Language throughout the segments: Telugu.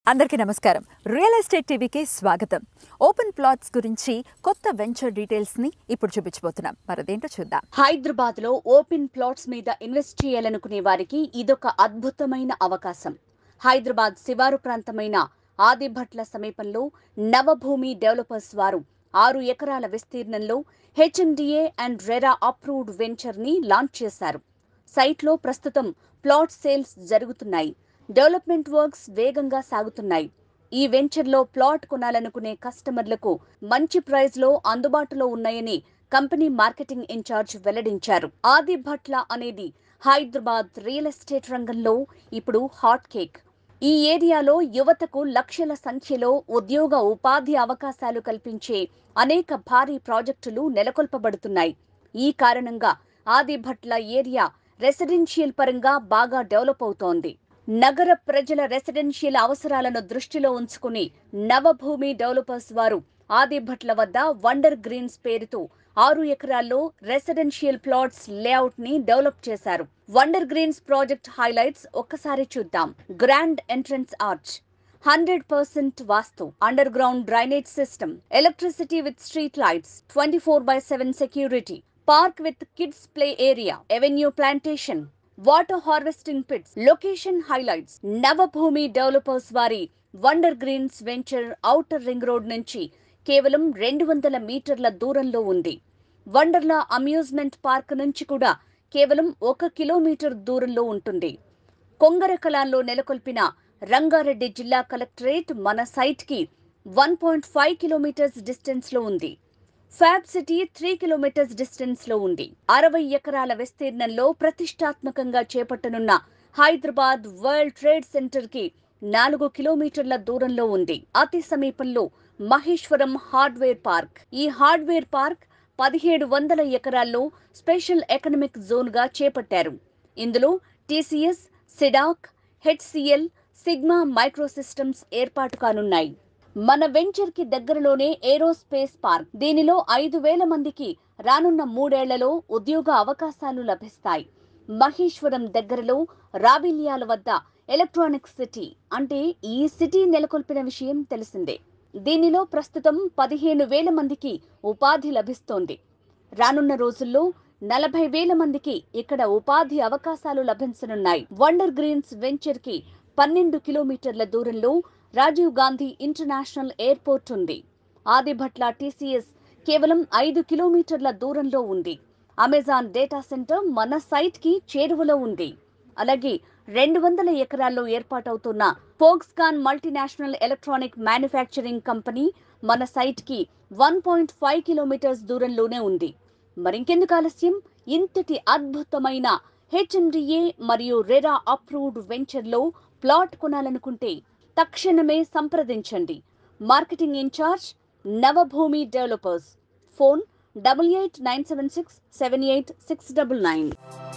అందరికీ నమస్కారం రియల్ ఎస్టేట్ టీవీకి స్వాగతం ఓపెన్ ప్లాట్స్ గురించి కొత్త వెంచర్ డీటెయిల్స్ ని ఇప్పుడు చూపించబోతున్నాం మరదేంటో చూద్దాం హైదరాబాద్ లో ఓపెన్ ప్లాట్స్ మీద ఇన్వెస్ట్ చేయాలనుకునే వారికి ఇదొక అద్భుతమైన అవకాశం హైదరాబాద్ శివారు ప్రాంతమైన ఆదిభట్ల సమీపంలో నవభూమి డెవలపర్స్ వారు ఆరు ఎకరాల విస్తీర్ణంలో HMDA and RERA approved venture ని లాంచ్ చేశారు సైట్లో ప్రస్తుతం ప్లాట్ సేల్స్ జరుగుతున్నాయి డెవలప్మెంట్ వర్క్స్ వేగంగా సాగుతున్నాయి ఈ వెంచర్లో ప్లాట్ కొనాలనుకునే కస్టమర్లకు మంచి ప్రైస్ లో అందుబాటులో ఉన్నాయని కంపెనీ మార్కెటింగ్ ఇన్ఛార్జ్ వెల్లడించారు ఆది భట్ల అనేది హైదరాబాద్ రియల్ ఎస్టేట్ రంగంలో ఇప్పుడు హాట్ కేక్ ఈ ఏరియాలో యువతకు లక్షల సంఖ్యలో ఉద్యోగ ఉపాధి అవకాశాలు కల్పించే అనేక భారీ ప్రాజెక్టులు నెలకొల్పబడుతున్నాయి ఈ కారణంగా ఆదిభట్ల ఏరియా రెసిడెన్షియల్ పరంగా బాగా డెవలప్ అవుతోంది నగర ప్రజల రెసిడెన్షియల్ అవసరాలను దృష్టిలో ఉంచుకుని నవభూమి డెవలపర్స్ వారు ఆదిభట్ల వద్ద వండర్ గ్రీన్స్ పేరుతో ఆరు ఎకరాల్లో రెసిడెన్షియల్ ప్లాట్స్ లేఅవుట్ ని డెవలప్ చేశారు వండర్ గ్రీన్స్ ప్రాజెక్ట్ హైలైట్స్ ఒక్కసారి చూద్దాం grand entrance arch hundred percent vastu underground drainage system electricity with street lights twenty four by seven security park with kids play area avenue plantation water harvesting pits location highlights Navabhoomi developers వారి wonder greens venture outer ring road నుంచి కేవలం రెండు వందల మీటర్ల దూరంలో ఉంది వండర్లా అమ్యూజ్మెంట్ పార్క్ నుంచి కూడా కేవలం ఒక కిలోమీటర్ దూరంలో ఉంటుంది కొంగరకలాన్లో నెలకొల్పిన రంగారెడ్డి జిల్లా కలెక్టరేట్ మన సైట్ కి one point five kilometres distance లో ఉంది fab city three kilometres distance లో ఉంది అరవై ఎకరాల విస్తీర్ణంలో ప్రతిష్టాత్మకంగా చేపట్టనున్న హైదరాబాద్ వరల్డ్ ట్రేడ్ సెంటర్ కి నాలుగు కిలోమీటర్ల దూరంలో ఉంది అతి సమీపంలో మహేశ్వరం హార్డ్వేర్ పార్క్ ఈ హార్డ్వేర్ పార్క్ పదిహేడు వందల ఎకరాల్లో స్పెషల్ ఎకనామిక్ జోన్ గా చేపట్టారు ఇందులో TCS CDAC HCL Sigma Microsystems ఏర్పాటు కానున్నాయి మన వెంచర్ కి దగ్గరలోనే ఏరోస్పేస్ పార్క్ దీనిలో ఐదు వేల మందికి రానున్న మూడేళ్లలో ఉద్యోగ అవకాశాలు లభిస్తాయి మహేశ్వరం దగ్గరలో రావిల్యాల వద్ద ఎలక్ట్రానిక్ సిటీ అంటే ఈ సిటీ నెలకొల్పిన విషయం తెలిసిందే దీనిలో ప్రస్తుతం పదిహేను వేల మందికి ఉపాధి లభిస్తోంది రానున్న రోజుల్లో నలభై వేల మందికి ఇక్కడ ఉపాధి అవకాశాలు లభించనున్నాయి వండర్ గ్రీన్స్ వెంచర్ కి పన్నెండు కిలోమీటర్ల దూరంలో రాజీవ్ గాంధీ ఇంటర్నేషనల్ ఎయిర్పోర్ట్ ఉంది ఆదిభట్ల టీసీఎస్ కేవలం ఐదు కిలోమీటర్ల దూరంలో ఉంది అమెజాన్ డేటా సెంటర్ మన సైట్ కి చేరువలో ఉంది అలాగే రెండు వందల ఎకరాల్లో ఏర్పాటవుతున్న Foxconn multinational electronic manufacturing company మన సైట్ కి వన్ పాయింట్ ఫైవ్ కిలోమీటర్స్ దూరంలోనే ఉంది మరింకెందుకు ఆలస్యం ఇంతటి అద్భుతమైన హెచ్ఎండిఏ మరియు రెరా అప్రూవ్డ్ వెంచర్లో ప్లాట్ కొనాలనుకుంటే తక్షణమే సంప్రదించండి marketing in charge Navabhoomi developers phone double eight nine seven six seven eight six double nine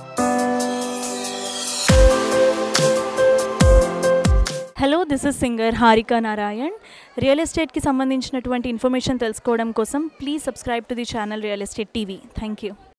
hello this is singer Harika Narayan real ఎస్టేట్కి సంబంధించినటువంటి ఇన్ఫర్మేషన్ తెలుసుకోవడం కోసం please subscribe to the channel real estate TV thank you